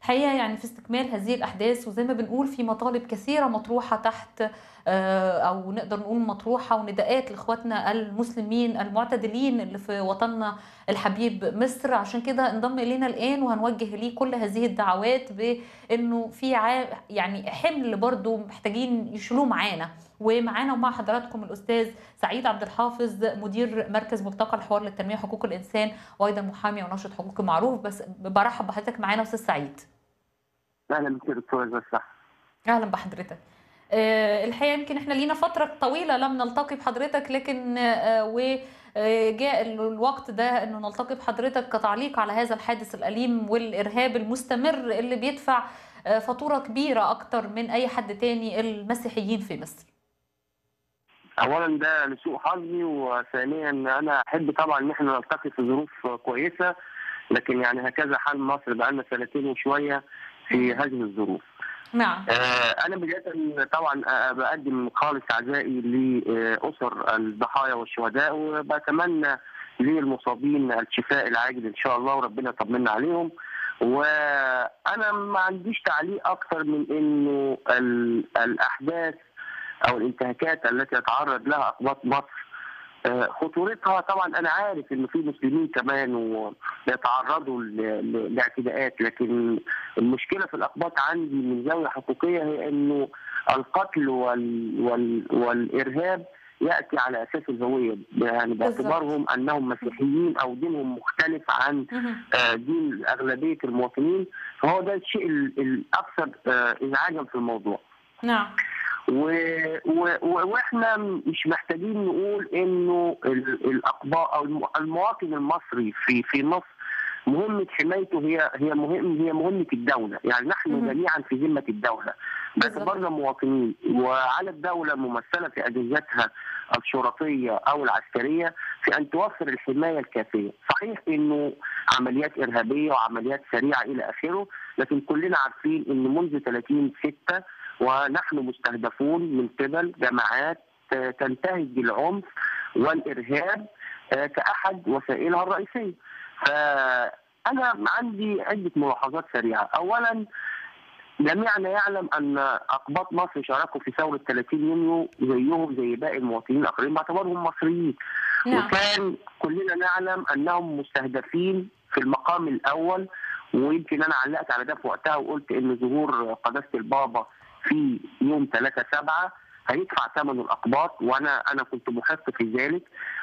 الحقيقه يعني في استكمال هذه الاحداث وزي ما بنقول في مطالب كثيره مطروحه تحت او نقدر نقول مطروحه ونداءات لاخواتنا المسلمين المعتدلين اللي في وطننا الحبيب مصر عشان كده انضم الينا الان وهنوجه ليه كل هذه الدعوات بانه في يعني حمل برضو محتاجين يشيلوه معانا ومعانا ومع حضراتكم الاستاذ سعيد عبد الحافظ مدير مركز ملتقى الحوار للتنميه وحقوق الانسان وايضا محامي وناشط حقوقي معروف بس برحب بحضرتك معانا استاذ سعيد اهلا بك دكتور اهلا بحضرتك الحقيقه يمكن احنا لينا فتره طويله لم نلتقي بحضرتك لكن وجاء الوقت ده انه نلتقي بحضرتك كتعليق على هذا الحادث الاليم والارهاب المستمر اللي بيدفع فاتوره كبيره اكتر من اي حد تاني المسيحيين في مصر. اولا ده لسوء حظي وثانيا انا احب طبعا ان احنا نلتقي في ظروف كويسه لكن يعني هكذا حال مصر بقالنا سنتين وشويه في هذه الظروف. نعم آه انا بدايه طبعا بقدم خالص عزائي لاسر الضحايا والشهداء وبتمنى للمصابين الشفاء العاجل ان شاء الله وربنا يطمنا عليهم وانا ما عنديش تعليق اكثر من انه الاحداث او الانتهاكات التي يتعرض لها اقباط مصر خطورتها طبعا انا عارف انه في مسلمين كمان ويتعرضوا لاعتداءات لكن المشكله في الاقباط عندي من زاويه حقوقيه هي انه القتل وال وال والارهاب ياتي على اساس الهويه يعني باعتبارهم انهم مسيحيين او دينهم مختلف عن دين اغلبيه المواطنين فهو ده الشيء الاكثر ازعاجا في الموضوع. نعم. و... و... واحنا مش محتاجين نقول انه الاقباء او المواطن المصري في في مصر مهمه حمايته هي هي مهم هي مهمه الدوله، يعني نحن جميعا في ذمه الدوله باعتبارنا مواطنين وعلى الدوله ممثله في اجهزتها الشرطيه او العسكريه في ان توفر الحمايه الكافيه، صحيح انه عمليات ارهابيه وعمليات سريعه الى اخره، لكن كلنا عارفين ان منذ 30 6 ونحن مستهدفون من قبل جماعات تنتهج بالعنف والارهاب كاحد وسائلها الرئيسيه. فانا عندي عده ملاحظات سريعه، اولا جميعنا يعلم ان اقباط مصر شاركوا في ثوره 30 يونيو زيهم زي باقي المواطنين الاخرين باعتبارهم مصريين. نعم. وكان كلنا نعلم انهم مستهدفين في المقام الاول ويمكن انا علقت على ده في وقتها وقلت ان ظهور قداسه البابا في يوم 3 7 هيدفع ثمن الاقباط وانا انا كنت محق في ذلك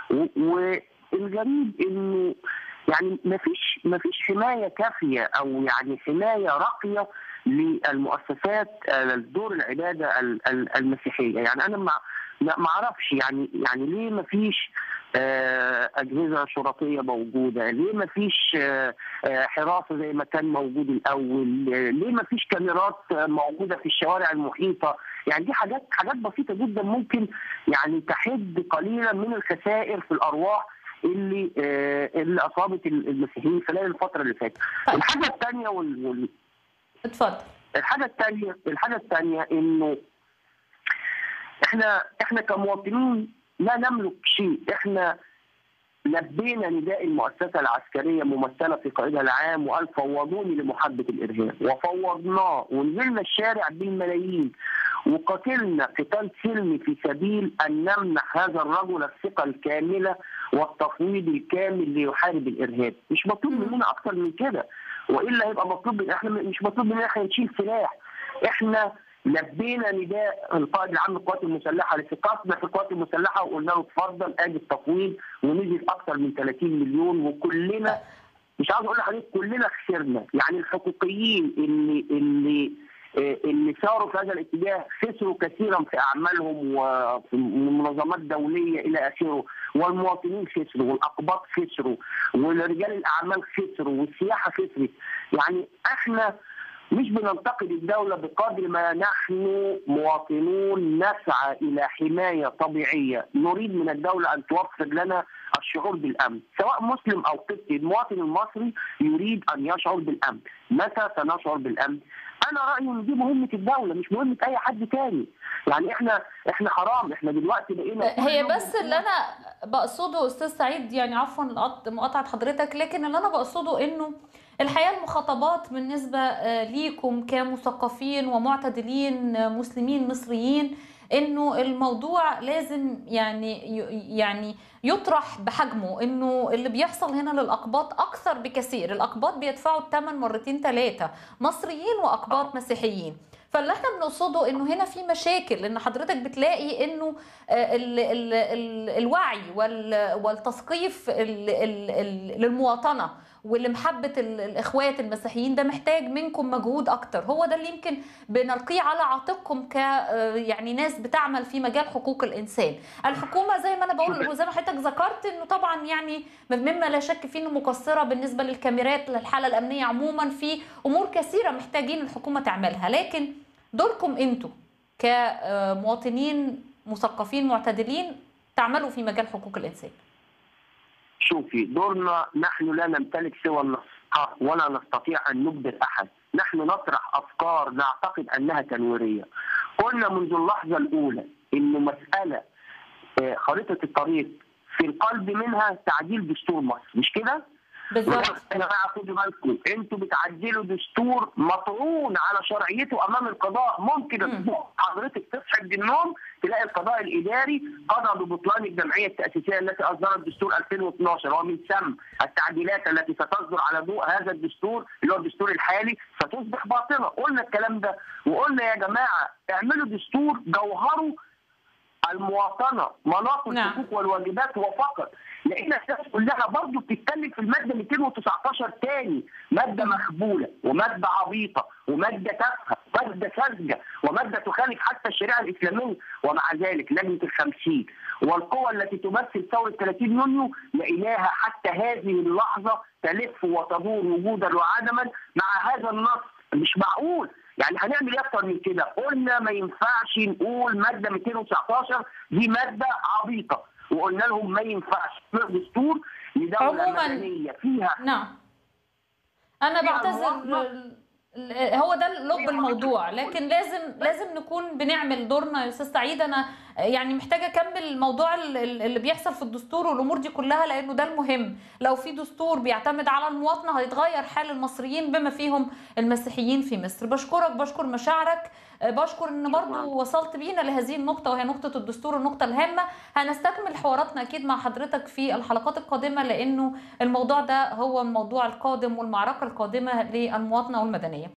والغريب انه يعني ما فيش ما فيش حمايه كافيه او يعني حمايه راقيه للمؤسسات دور العباده المسيحيه يعني انا ما ما اعرفش يعني يعني ليه ما فيش اجهزه شرطيه موجوده؟ ليه ما فيش حراسه زي ما كان موجود الاول؟ ليه ما فيش كاميرات موجوده في الشوارع المحيطه؟ يعني دي حاجات حاجات بسيطه جدا ممكن يعني تحد قليلا من الخسائر في الارواح اللي اللي اصابت المسيحيين خلال الفتره اللي فاتت. طيب. الحاجه الثانيه وال... وال... اتفضل الحاجه الثانيه الحاجه الثانيه انه احنا احنا كمواطنين لا نملك شيء احنا لبينا نداء المؤسسة العسكرية ممثلة في قائدها العام وقال فوضوني لمحاربة الإرهاب وفوضناه ونزلنا الشارع بالملايين وقتلنا قتال سلمي في سبيل أن نمنح هذا الرجل الثقة الكاملة والتفويض الكامل ليحارب الإرهاب مش مطلوب مننا أكتر من كده وإلا هيبقى مطلوب احنا مش مطلوب مننا احنا نشيل سلاح احنا لبينا نداء القائد العام للقوات المسلحه لثقتنا في القوات المسلحه وقلنا له اتفضل ادي التفويض ونزل اكثر من 30 مليون وكلنا مش عاوز اقول لحضرتك كلنا خسرنا يعني الحقوقيين اللي اللي اللي ساروا في هذا الاتجاه خسروا كثيرا في اعمالهم وفي منظمات دوليه الى اخره والمواطنين خسروا والاقباط خسروا ورجال الاعمال خسروا والسياحه خسرت يعني احنا مش بننتقد الدولة بقدر ما نحن مواطنون نسعى إلى حماية طبيعية نريد من الدولة أن توفر لنا الشعور بالأمن سواء مسلم أو قبطي المواطن المصري يريد أن يشعر بالأمن متى سنشعر بالأمن انا رايي ان دي مهمه الدوله مش مهمه اي حد تاني يعني احنا احنا حرام احنا دلوقتي بقينا هي بس اللي انا بقصده استاذ سعيد يعني عفوا مقاطعه حضرتك لكن اللي انا بقصده انه الحقيقه المخاطبات بالنسبه ليكم كمثقفين ومعتدلين مسلمين مصريين انه الموضوع لازم يعني يعني يطرح بحجمه انه اللي بيحصل هنا للاقباط اكثر بكثير الاقباط بيدفعوا الثمن مرتين ثلاثه مصريين واقباط مسيحيين فاللي احنا بنقصده انه هنا في مشاكل ان حضرتك بتلاقي انه ال ال ال الوعي والتثقيف للمواطنه ولمحبة الإخوات المسيحيين ده محتاج منكم مجهود أكتر هو ده اللي يمكن بنلقيه على عاتقكم ك يعني ناس بتعمل في مجال حقوق الإنسان الحكومة زي ما أنا بقول وزي ما حضرتك ذكرت إنه طبعا يعني مما لا شك فيه إنه مقصرة بالنسبة للكاميرات للحالة الأمنية عموما في أمور كثيرة محتاجين الحكومة تعملها لكن دوركم أنتوا كمواطنين مثقفين معتدلين تعملوا في مجال حقوق الإنسان شوفي دورنا نحن لا نمتلك سوى النصيحة ولا نستطيع أن نجبر أحد نحن نطرح أفكار نعتقد أنها تنويرية قلنا منذ اللحظة الأولى أن مسألة خريطة الطريق في القلب منها تعديل دستور مصر مش كده؟ بالظبط يا جماعه خدوا بالكم انتوا بتعدلوا دستور مطعون على شرعيته امام القضاء ممكن حضرتك تصحى من النوم تلاقي القضاء الاداري قضى ببطلان الجمعيه التاسيسيه التي اصدرت دستور 2012 ومن ثم التعديلات التي ستصدر على ضوء هذا الدستور اللي هو الدستور الحالي ستصبح باطله قلنا الكلام ده وقلنا يا جماعه اعملوا دستور جوهره المواطنه مناط الحقوق والواجبات وفقط لان الناس كلها برضه بتتكلم في الماده 219 تاني ماده مخبوله وماده عبيطه وماده تافهه وماده ساذجه وماده تخالف حتى الشريعه الاسلاميه ومع ذلك لجنه الخمسين والقوى التي تمثل ثوره 30 يونيو لقيناها حتى هذه اللحظه تلف وتدور وجودا وعدما مع هذا النص مش معقول يعني هنعمل ايه اكتر من كده؟ قلنا ما ينفعش نقول ماده 219 دي ماده عبيطه وقلنا لهم ما ينفعش دستور لدوله عموما مدنيه فيها نعم انا بعتذر هو ده لب الموضوع لكن لازم لازم نكون بنعمل دورنا يا استاذ سعيد انا يعني محتاجه اكمل الموضوع اللي بيحصل في الدستور والامور دي كلها لانه ده المهم لو في دستور بيعتمد على المواطنه هيتغير حال المصريين بما فيهم المسيحيين في مصر بشكرك بشكر مشاعرك بشكر ان برضو وصلت بينا لهذه النقطه وهي نقطه الدستور النقطه الهامه هنستكمل حواراتنا اكيد مع حضرتك في الحلقات القادمه لانه الموضوع ده هو الموضوع القادم والمعركه القادمه للمواطنه والمدنيه